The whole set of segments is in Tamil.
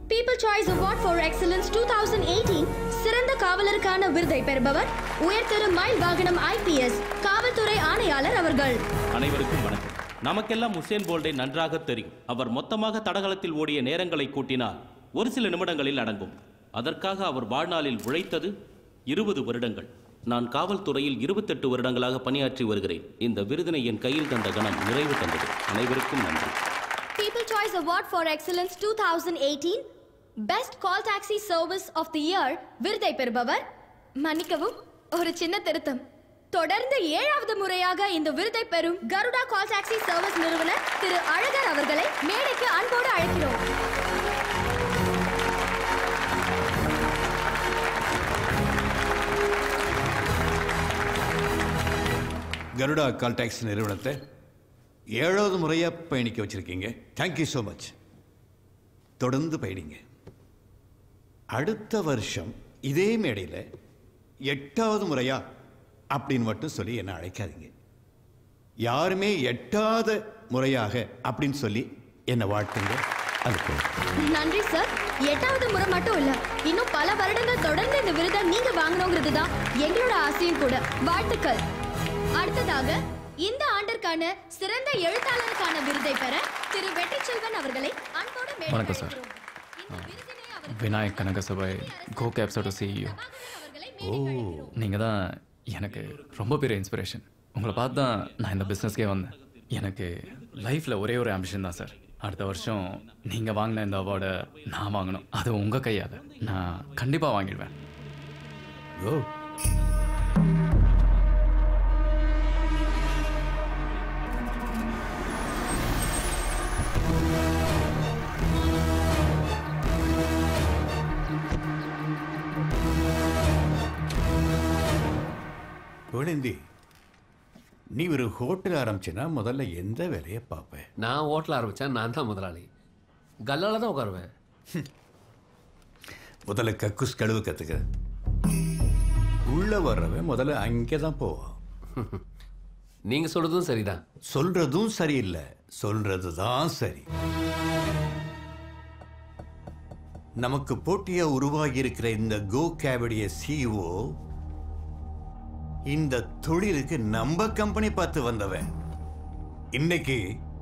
People choice award for excellence two thousand eighteen சிறந்த காவலருக்கான விருதை பெறுபவர் உயர் திரு மயில் வாகனம் ஐபிஎஸ் காவல்துறை ஆணையாளர் அவர்கள் அனைவருக்கும் வணக்கம் நமக்கெல்லாம் உசேன் போல்டை நன்றாக தெரியும் அவர் மொத்தமாக தடகளத்தில் ஓடிய நேரங்களை கூட்டினால் ஒரு சில நிமிடங்களில் அடங்கும் அதற்காக அவர் வாழ்நாளில் உழைத்தது இருபது வருடங்கள் நான் காவல்துறையில் இருபத்தெட்டு வருடங்களாக பணியாற்றி வருகிறேன் இந்த விருதினை என் கையில் தந்த கணம் நிறைவு தந்தது அனைவருக்கும் நன்றி people choice award for excellence two thousand eighteen best call taxi service of the year விருதை பெறுபவர் மன்னிக்கவும் ஒரு சின்ன திருத்தம் தொடர்ந்து ஏழாவது முறையாக இந்த விருதை பெறும் கருடா கால் டாக்ஸி சர்வீஸ் நிறுவனர் திரு அழகர் அவர்களை மேடைக்கு அன்போடு அழைக்கிறோம் கருடா கால் டாக்ஸி நிறுவனத்தை ஏழாவது முறையாக பயணிக்க வச்சுருக்கீங்க தேங்க்யூ ஸோ மச் தொடர்ந்து பயணிங்க அடுத்த வருஷம் இதே மேடையில் எட்டாவது முறையா அப்படின்னு மட்டும் சொல்லி என்னை அழைக்காதீங்க யாருமே எட்டாத முறையாக அப்படின்னு சொல்லி என்னை வாழ்த்துங்க அது போதும் நன்றி சார் எட்டாவது முறை மட்டும் இல்ல இன்னும் பல வருடங்கள் தொடர்ந்து இந்த விருதை நீங்க வாங்கணுங்கிறது தான் எங்களோட ஆசையும் கூட வாழ்த்துக்கள் அடுத்ததாக இந்த ஆண்டிற்கான சிறந்த எழுத்தாளருக்கான விருதை பெற திரு வெற்றி செல்வன் அவர்களை அன்போடு மேடைக்கு வணக்கம் சார். அழைக்கிறோம். இந்த விருதினை அவருக்கு விநாயக் கனகசபை கோ கேப்ஸோட சிஇஓ அவர்களை மேடைக்கு அழைக்கிறோம். நீங்கள் தான் எனக்கு ரொம்ப பெரிய இன்ஸ்பிரேஷன் உங்களை பார்த்து தான் நான் இந்த பிஸ்னஸ்க்கே வந்தேன் எனக்கு லைஃப்பில் ஒரே ஒரு ஆம்பிஷன் தான் சார் அடுத்த வருஷம் நீங்கள் வாங்கின இந்த அவார்டை நான் வாங்கணும் அது உங்கள் கையால் நான் கண்டிப்பாக வாங்கிடுவேன் ஓ புகழேந்தி நீ ஒரு ஹோட்டல் ஆரம்பிச்சினா முதல்ல எந்த வேலையை பார்ப்ப நான் ஹோட்டல் ஆரம்பித்தேன் நான் தான் முதலாளி கல்லால தான் உட்காருவேன் முதல்ல கக்குஸ் கழுவு கற்றுக்க உள்ள வர்றவன் முதல்ல அங்கே தான் போவான் நீங்கள் சொல்கிறதும் சரிதான் சொல்றதும் சரியில்லை சொல்றது தான் சரி நமக்கு போட்டியா உருவாகி இருக்கிற இந்த கோ கேவடிய சிஓ இந்த தொழிலுக்கு நம்ம கம்பெனி பார்த்து வந்தவன் இன்னைக்கு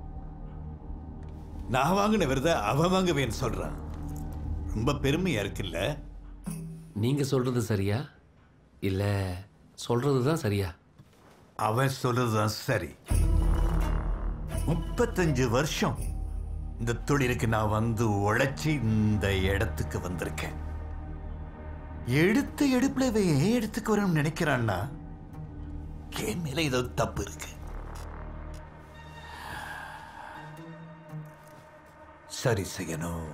நான் வாங்கின விருதை அவன் வாங்குவேன்னு சொல்றான் ரொம்ப பெருமையா இருக்குல்ல நீங்கள் சொல்கிறது சரியா இல்லை சொல்கிறது தான் சரியா அவன் சொல்றதுதான் சரி முப்பத்தஞ்சு வருஷம் இந்த தொழிலுக்கு நான் வந்து உழைச்சி இந்த இடத்துக்கு வந்திருக்கேன் எடுத்த எடுப்புல இவன் ஏன் எடுத்துக்கு வரணும்னு நினைக்கிறான்னா என் மேல ஏதோ தப்பு இருக்கு சரி செய்யணும்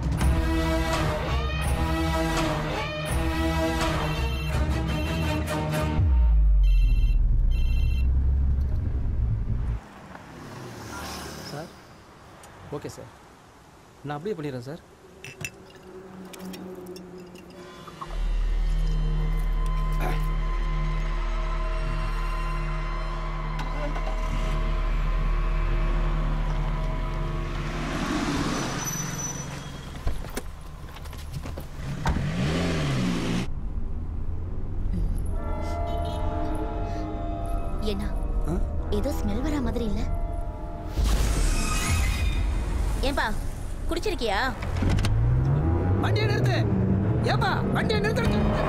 சார் ஓகே சார் நான் அப்படியே பண்ணிடுறேன் சார் என்ன ஏதோ ஸ்மெல் வர மாதிரி இல்ல ஏன்பா குடிச்சிருக்கியா வண்டியை நிறுத்து ஏப்பா வண்டியை நிறுத்து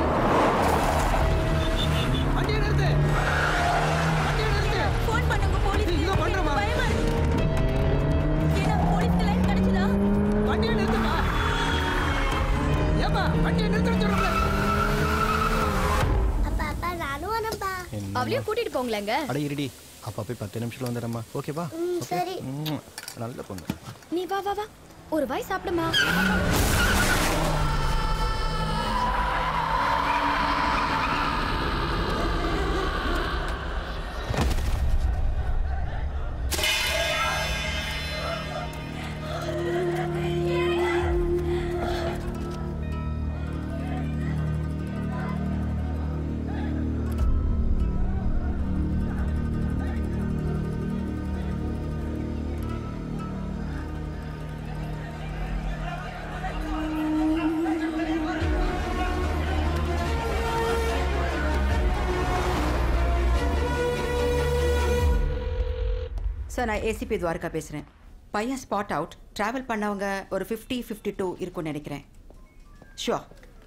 வண்டியை நிறுத்து வண்டியை நிறுத்து ஃபோன் பண்ணுங்க போலீஸ் இதோ பண்றேம்மா. பயமா இருக்கு ஏன்னா போலீஸ்க்கு லைன் கிடைச்சதா வண்டியை நிறுத்துப்பா ஏப்பா வண்டியை நிறுத்துன்னு சொல்றேன் அப்பா அப்பா நானும் வரேன்ப்பா அவளையும் கூட்டிட்டு போங்களேங்க அட இருடி அப்பா போய் பத்து நிமிஷத்துல வந்துடுறேம்மா ஓகேவா சரி ம், நல்ல பொண்ணு நீ வா வா வா ஒரு வாய் சாப்பிடுமா சார் நான் ஏசிபி துவாரகா பேசுகிறேன் பையன் ஸ்பாட் அவுட் ட்ராவல் பண்ணவங்க ஒரு ஃபிஃப்டி ஃபிஃப்டி டூ இருக்கும்னு நினைக்கிறேன் ஷுவர்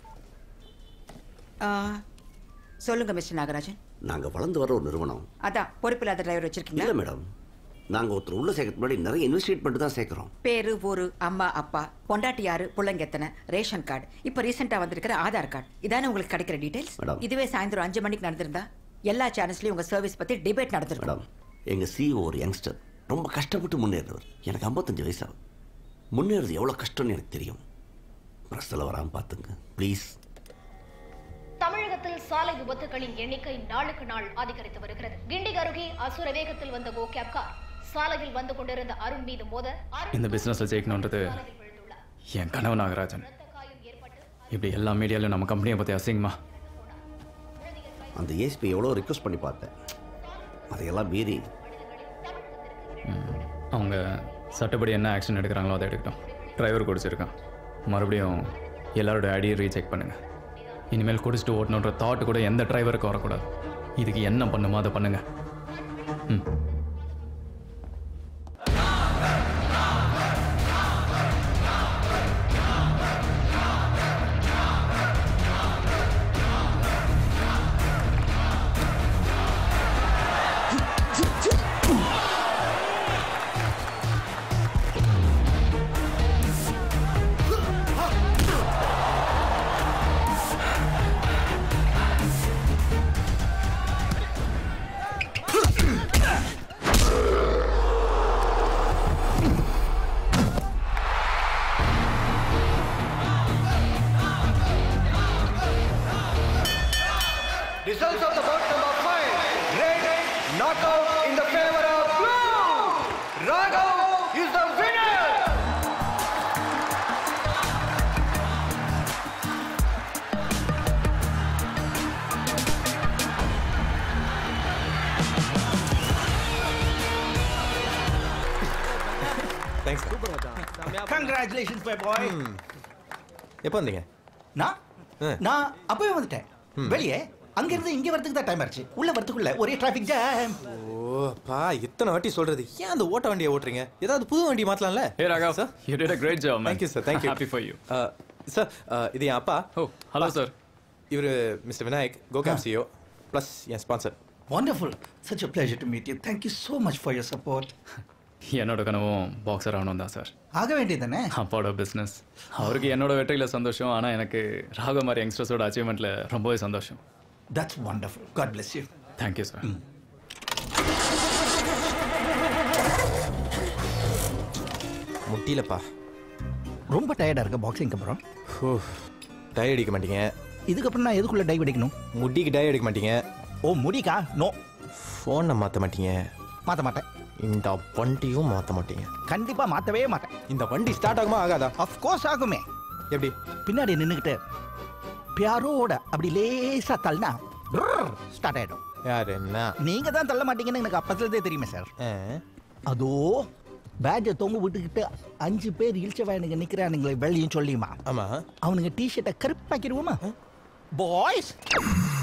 சொல்லுங்கள் மிஸ்டர் நாகராஜன் நாங்கள் வளர்ந்து வர ஒரு நிறுவனம் அதான் பொறுப்பில்லாத டிரைவர் இல்லை வச்சிருக்கீங்களா மேடம் நாங்கள் ஒருத்தர் உள்ள சேர்க்கறதுக்கு முன்னாடி நிறைய இன்வெஸ்டிகேட் பண்ணிட்டு தான் சேர்க்குறோம் பேரு ஊரு அம்மா அப்பா பொண்டாட்டி யாரு புள்ளைங்க எத்தனை ரேஷன் கார்டு இப்போ ரீசெண்டாக வந்திருக்கிற ஆதார் கார்டு இதானே உங்களுக்கு கிடைக்கிற டீடைல்ஸ் மேடம். இதுவே சாயந்தரம் அஞ்சு மணிக்கு நடந்திருந்தா எல்லா சேனல்ஸ்லயும் உங்க சர்வீஸ் பத்தி டிபேட் நடந்திருக்கும் மேடம் எங்கள் சிஓ ஒரு யங்ஸ்டர் ரொம்ப கஷ்டப்பட்டு முன்னேறினவர் எனக்கு 55 வயசாகும் முன்னேறது எவ்வளோ கஷ்டம்னு எனக்கு தெரியும் பிரஸ்ஸில் வராமல் பார்த்துங்க ப்ளீஸ் தமிழகத்தில் சாலை விபத்துகளின் எண்ணிக்கை நாளுக்கு நாள் அதிகரித்து வருகிறது கிண்டி அருகே அசுர வேகத்தில் வந்த கோ கேப் கார் சாலையில் வந்து கொண்டிருந்த அருண் மீது மோத அருண் இந்த பிஸ்னஸில் ஜெயிக்கணுன்றது என் கனவு நாகராஜன் இப்படி எல்லா மீடியாலையும் நம்ம கம்பெனியை பற்றி அசிங்கமா அந்த ஏசிபி எவ்வளோ ரிக்வஸ்ட் பண்ணி பார்த்தேன் அதையெல்லாம் மீறி அவங்க சட்டப்படி என்ன ஆக்ஷன் எடுக்கிறாங்களோ அதை எடுக்கட்டும் டிரைவர் குடிச்சிருக்கான் மறுபடியும் எல்லாரோட ஐடியை ரீசெக் பண்ணுங்க இனிமேல் குடிச்சிட்டு ஓட்டணுன்ற தாட் கூட எந்த டிரைவருக்கும் வரக்கூடாது இதுக்கு என்ன பண்ணுமோ அதை பண்ணுங்க ம் Results of the bout number five. Great knockout in the favor of blue. Raghav is the winner. Thanks congratulations my boy எப்போ வந்தீங்க நான் நான் அப்பவே வந்துட்டேன் வெளியே அங்கிருந்து இங்க வரதுக்கு தான் டைம் ஆச்சு உள்ள வரதுக்குள்ள ஒரே டிராஃபிக் ஜாம் ஓ பா இத்தனை வாட்டி சொல்றது ஏன் அந்த ஓட்ட வண்டியை ஓட்டுறீங்க ஏதாவது புது வண்டி மாத்தலாம்ல Hey Raghav, you did a great job, man. Thank you, sir. Thank you. Happy for you. Sir இது என் அப்பா ஓ ஹலோ சார் இவர் மிஸ்டர் விநாயக் கோகாம் சிஓ ப்ளஸ் என் sponsor wonderful such a pleasure to meet you thank you so much for your support என்னோட கனவும் பாக்ஸர் ஆகணும் தான் சார் ஆக வேண்டியதானே அப்பாவோட பிஸ்னஸ் அவருக்கு என்னோட வெற்றியில் சந்தோஷம் ஆனால் எனக்கு ராக மாதிரி யங்ஸ்டர்ஸோட அச்சீவ்மெண்ட்டில் ரொம்பவே சந்தோஷம் that's wonderful god bless you thank you sir முட்டியிலப்பா ரொம்ப டயர்டா இருக்க பாக்ஸிங் அப்புறம் ஓ டை அடிக்க மாட்டீங்க இதுக்கப்புறம் நான் எதுக்குள்ள டைவ் அடிக்கணும் முடிக்கு டை அடிக்க மாட்டீங்க ஓ முடிக்கா நோ ஃபோனை மாற்ற மாட்டீங்க மாத்த மாட்டேன் இந்த வண்டியும் மாற்ற மாட்டீங்க கண்டிப்பா மாத்தவே மாட்டேன் இந்த வண்டி ஸ்டார்ட் ஆகுமா ஆகாதா ஆஃப் கோர்ஸ் ஆகுமே எப்படி பின்னாடி நின்னுக்கிட்டு பியாரோட அப்படி லேசா தள்ளினா ஸ்டார்ட் ஆயிடும் யார் என்ன நீங்க தான் தள்ள மாட்டீங்கன்னு எனக்கு அப்பத்துலதே தெரியுமே சார் அதோ பேட்ஜை தொங்க விட்டுக்கிட்டு அஞ்சு பேர் இழிச்ச வேணுங்க நிக்கிறானுங்களே வெள்ளையும் சொல்லியுமா ஆமா அவனுங்க டிஷர்ட்டை கருப்பாக்கிடுவோமா பாய்ஸ்